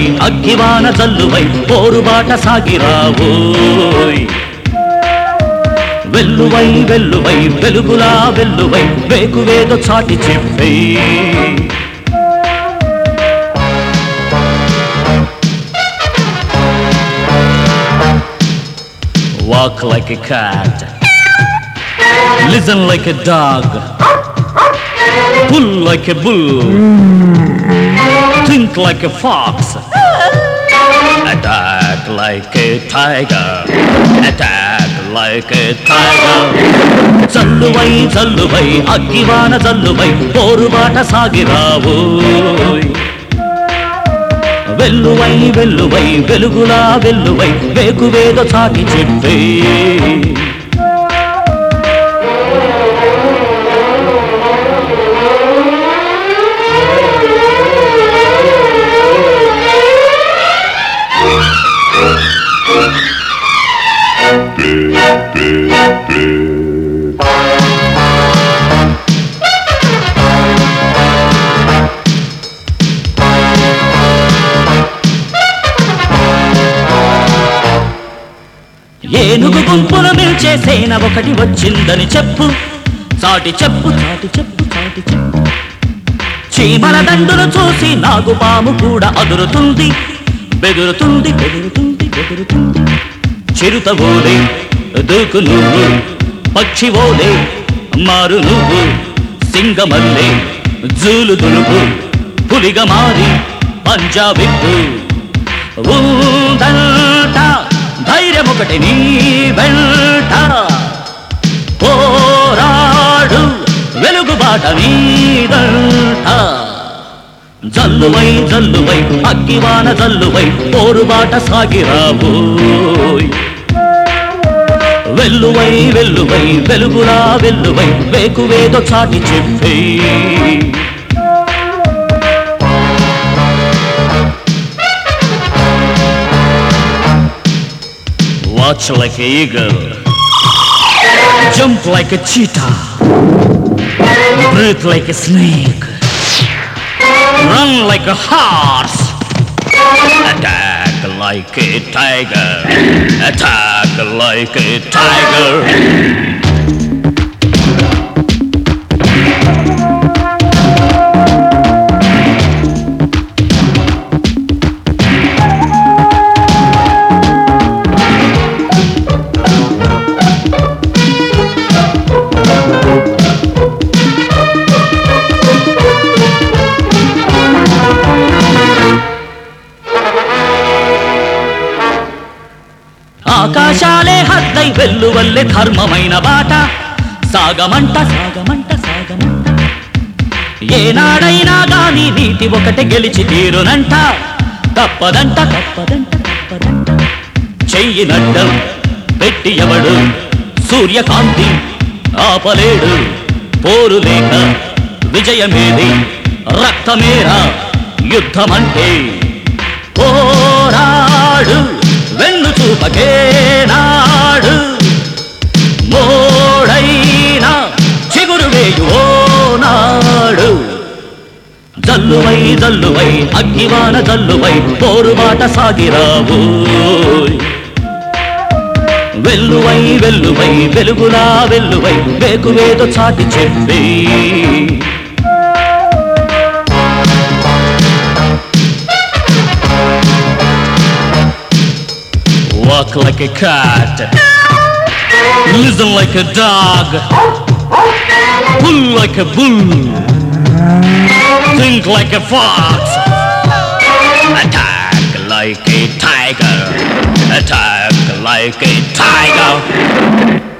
అగ్గివాన జల్లువై పోరుబాట సాగిరావోయ్ వెల్లువై వెల్లువై వెలుగులా వెల్లువై వేకువేదో చాటి చెప్పే Walk like a cat. Listen like a dog. Pull like a bull. Think like a fox. Attack like a tiger. Attack like a tiger. చల్లువై చల్లువై అగ్గివాన చల్లువై పోరుబాట సాగిరావోయ్ వెల్లువై వెల్లువై వెలుగులా వెల్లువై వేకువేదో చాటి చెప్పే ఏనుగు గుంపును మిల్చే సేన ఒకటి వచ్చిందని చెప్పు చాటి చెప్పు చాటి చెప్పు చాటి చెప్పు చీమల దండును చూసి నాగుపాము కూడా అదురుతుంది బెదురుతుంది బెదురుతుంది బెదురుతుంది చిరుత ఓలే దూకు నువ్వు పక్షి ఓలే మారు నువ్వు సింగమల్లే జూలు దులుపు పులిగా మారి పంజాబిప్పు ఊదంట ధైర్యం ఒకటి నీ వెంట పోరాడు వెలుగుబాట నీదంట జల్లువై జల్లువై అగ్గివాన జల్లువై పోరుబాట సాగిరాబోయ్ వెల్లువై వెల్లువై వెలుగులా వెల్లువై వేకువేదో చాటి చెప్పే Watch like a eagle. Jump like a cheetah. Breathe like a snake. Run like a horse. Attack like a tiger. Attack like a tiger. ఆకాశాలే హద్దై వెల్లువల్లే ధర్మమైన బాట సాగమంట సాగమంట సాగమంట ఏనాడైనా గాని నీతి ఒకటి గెలిచి తీరునంట తప్పదంట తప్పదంట తప్పదంట చెయ్యినడ్డం పెట్టి ఎవడు సూర్యకాంతి ఆపలేడు పోరు లేక విజయమేది రక్తమేరా యుద్ధమంటే పోరాడు వెన్ను చూపకే నాడు మోడైనా చిగురు వేయువో నాడు జల్లువై జల్లువై అగ్గివాన జల్లువై పోరుబాట సాగిరావోయ్ వెల్లువై వెల్లువై వెలుగులా వెల్లువై వేకువేదో చాటి చెప్పి Walk like a cat. Listen like a dog. Pull like a bull. Think like a fox. Attack like a tiger. Attack like a tiger.